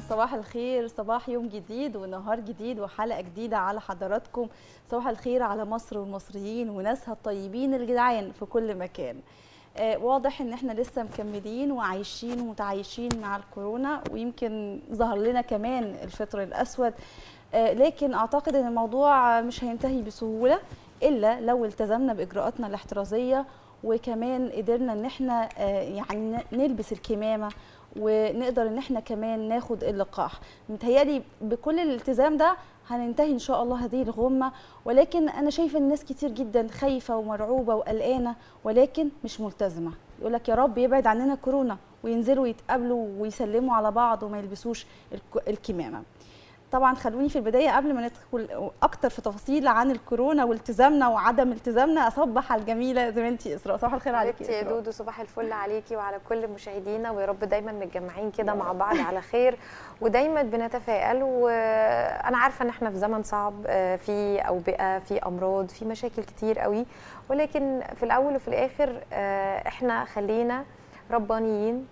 صباح الخير صباح يوم جديد ونهار جديد وحلقة جديدة على حضراتكم صباح الخير على مصر والمصريين وناسها الطيبين الجدعان في كل مكان آه واضح ان احنا لسه مكملين وعايشين ومتعايشين مع الكورونا ويمكن ظهر لنا كمان الفطر الاسود آه لكن اعتقد ان الموضوع مش هينتهي بسهولة الا لو التزمنا باجراءاتنا الاحترازية وكمان قدرنا ان احنا آه يعني نلبس الكمامة ونقدر ان احنا كمان ناخد اللقاح متهيألي بكل الالتزام ده هننتهي ان شاء الله هذه الغمه ولكن انا شايفه الناس كتير جدا خايفه ومرعوبه وقلقانه ولكن مش ملتزمه يقول لك يا رب يبعد عننا كورونا وينزلوا يتقابلوا ويسلموا على بعض وما يلبسوش الكمامه طبعا خلوني في البدايه قبل ما ندخل اكتر في تفاصيل عن الكورونا والتزامنا وعدم التزامنا اصبح على الجميله زميلتي اسراء صباح الخير عليكي يا دودو صباح الفل عليكي وعلى كل مشاهدينا ويا رب دايما متجمعين كده مع بعض على خير ودايما بنتفائل وانا عارفه ان احنا في زمن صعب في اوبئه في امراض في مشاكل كتير قوي ولكن في الاول وفي الاخر احنا خلينا ربانيين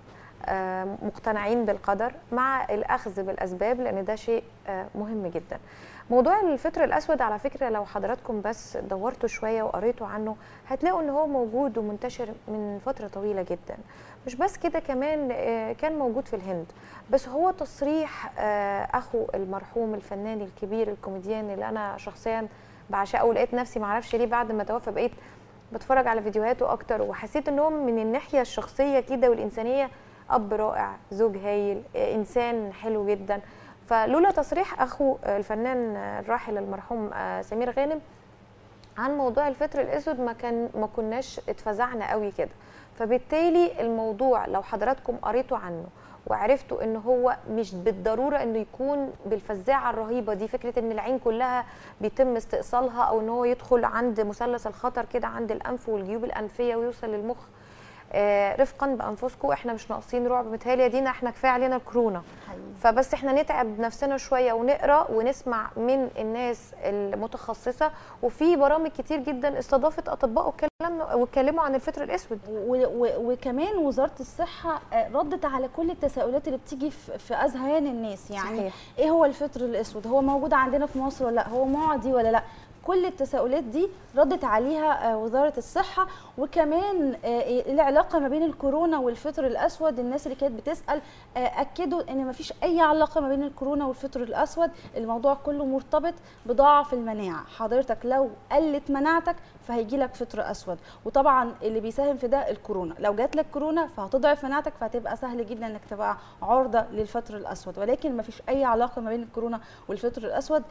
مقتنعين بالقدر مع الاخذ بالاسباب لان ده شيء مهم جدا موضوع الفطر الاسود على فكره لو حضراتكم بس دورتوا شويه وقريتوا عنه هتلاقوا ان هو موجود ومنتشر من فتره طويله جدا مش بس كده كمان كان موجود في الهند بس هو تصريح اخو المرحوم الفنان الكبير الكوميديان اللي انا شخصيا بعشقه ولقيت نفسي معرفش ليه بعد ما توفى بقيت بتفرج على فيديوهاته اكتر وحسيت ان هو من الناحيه الشخصيه كده والانسانيه اب رائع زوج هايل انسان حلو جدا فلولا تصريح اخو الفنان الراحل المرحوم سمير غانم عن موضوع الفطر الاسود ما كان ما كناش اتفزعنا قوي كده فبالتالي الموضوع لو حضراتكم قريتوا عنه وعرفتوا ان هو مش بالضروره انه يكون بالفزاعه الرهيبه دي فكره ان العين كلها بيتم استئصالها او ان هو يدخل عند مثلث الخطر كده عند الانف والجيوب الانفيه ويوصل للمخ آه رفقا بانفسكم احنا مش ناقصين رعب متهيألي يا دينا احنا كفايه علينا الكورونا فبس احنا نتعب نفسنا شويه ونقرا ونسمع من الناس المتخصصه وفي برامج كتير جدا استضافت اطباء وكلمنا واتكلموا عن الفطر الاسود وكمان وزاره الصحه ردت على كل التساؤلات اللي بتيجي في اذهان الناس يعني صحيح. ايه هو الفطر الاسود هو موجود عندنا في مصر ولا لا هو معدي ولا لا كل التساؤلات دي ردت عليها وزاره الصحه وكمان العلاقه ما بين الكورونا والفطر الاسود الناس اللي كانت بتسال اكدوا ان ما فيش اي علاقه ما بين الكورونا والفطر الاسود الموضوع كله مرتبط بضعف المناعه حضرتك لو قلت مناعتك فهيجي لك فطر اسود وطبعا اللي بيساهم في ده الكورونا لو جات لك كورونا فهتضعف مناعتك فهتبقى سهل جدا انك تبقى عرضه للفطر الاسود ولكن ما فيش اي علاقه ما بين الكورونا والفطر الاسود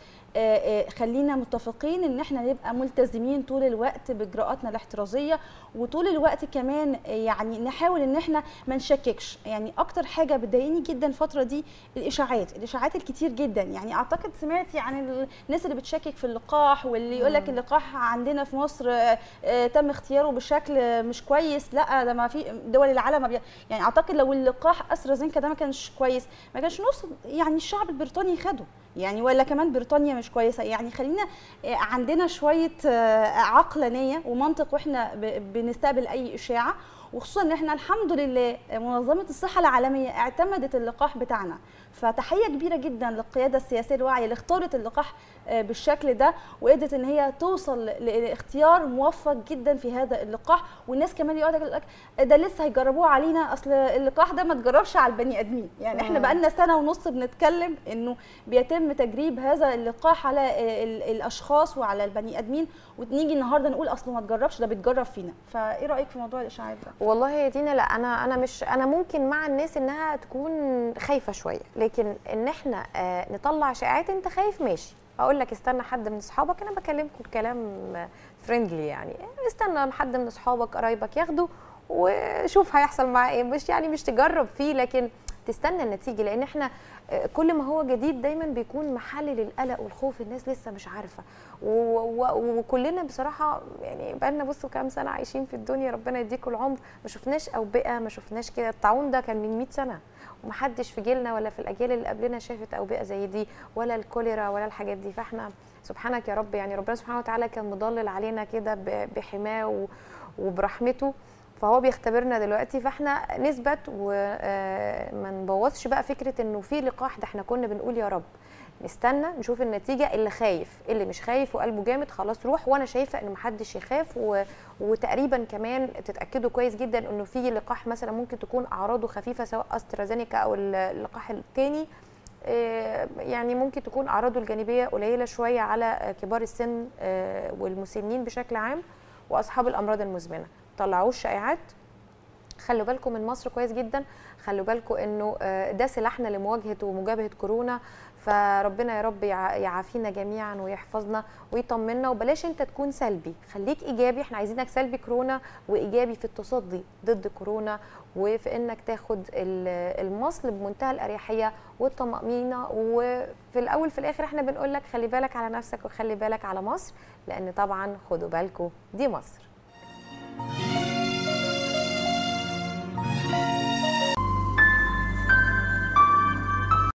خلينا متفقين ان احنا نبقى ملتزمين طول الوقت باجراءاتنا الاحترازيه وطول الوقت كمان يعني نحاول ان احنا ما نشككش يعني اكتر حاجه بتضايقني جدا الفتره دي الاشاعات الاشاعات الكتير جدا يعني اعتقد سمعتي عن الناس اللي بتشكك في اللقاح واللي يقول لك اللقاح عندنا في مصر تم اختياره بشكل مش كويس لا ده ما في دول العالم يعني اعتقد لو اللقاح استرازينكا ده ما كانش كويس ما كانش نص يعني الشعب البريطاني خده يعني ولا كمان بريطانيا مش كويسه يعني خلينا عندنا شويه عقلانيه ومنطق واحنا بنستقبل اي اشاعه وخصوصا ان احنا الحمد لله منظمه الصحه العالميه اعتمدت اللقاح بتاعنا فتحيه كبيره جدا للقياده السياسيه الواعيه اللي اختارت اللقاح بالشكل ده وقدرت ان هي توصل لاختيار موفق جدا في هذا اللقاح والناس كمان يقعد يقول لك ده لسه هيجربوه علينا اصل اللقاح ده ما اتجربش على البني ادمين يعني احنا بقى لنا سنه ونص بنتكلم انه بيتم تجريب هذا اللقاح على الاشخاص وعلى البني ادمين ونيجي النهارده نقول اصله ما اتجربش ده بيتجرب فينا فايه رايك في موضوع الاشاعات ده والله يا دينا لا انا انا مش انا ممكن مع الناس انها تكون خايفه شويه لكن ان احنا آه نطلع شائعات انت خايف ماشي اقول لك استنى حد من اصحابك انا بكلمكم بكلام فريندلي يعني استنى حد من اصحابك قرايبك ياخده وشوف هيحصل معاه ايه مش يعني مش تجرب فيه لكن تستنى النتيجه لان احنا كل ما هو جديد دايما بيكون محل للقلق والخوف الناس لسه مش عارفه وكلنا بصراحه يعني بقالنا بصوا كام سنه عايشين في الدنيا ربنا يديكم العمر ما شفناش اوبئه ما شفناش كده الطاعون ده كان من 100 سنه ومحدش في جيلنا ولا في الاجيال اللي قبلنا شافت اوبئه زي دي ولا الكوليرا ولا الحاجات دي فاحنا سبحانك يا رب يعني ربنا سبحانه وتعالى كان مضلل علينا كده بحماه وبرحمته فهو بيختبرنا دلوقتي فاحنا نثبت وما نبوظش بقى فكره انه في لقاح ده احنا كنا بنقول يا رب نستنى نشوف النتيجه اللي خايف اللي مش خايف وقلبه جامد خلاص روح وانا شايفه ان محدش يخاف و... وتقريبا كمان تتاكدوا كويس جدا انه في لقاح مثلا ممكن تكون اعراضه خفيفه سواء استرازينيكا او اللقاح الثاني يعني ممكن تكون اعراضه الجانبيه قليله شويه على كبار السن والمسنين بشكل عام واصحاب الامراض المزمنه طلعوش شائعات خلوا بالكم من مصر كويس جدا خلوا بالكم انه ده سلاحنا لمواجهه ومجابهه كورونا فربنا يا رب يعافينا جميعا ويحفظنا ويطمنا وبلاش انت تكون سلبي خليك ايجابي احنا عايزينك سلبي كورونا وايجابي في التصدي ضد كورونا وفي انك تاخد المصل بمنتهى الاريحيه والطمانينه وفي الاول في الاخر احنا بنقول لك خلي بالك على نفسك وخلي بالك على مصر لان طبعا خدوا بالكم دي مصر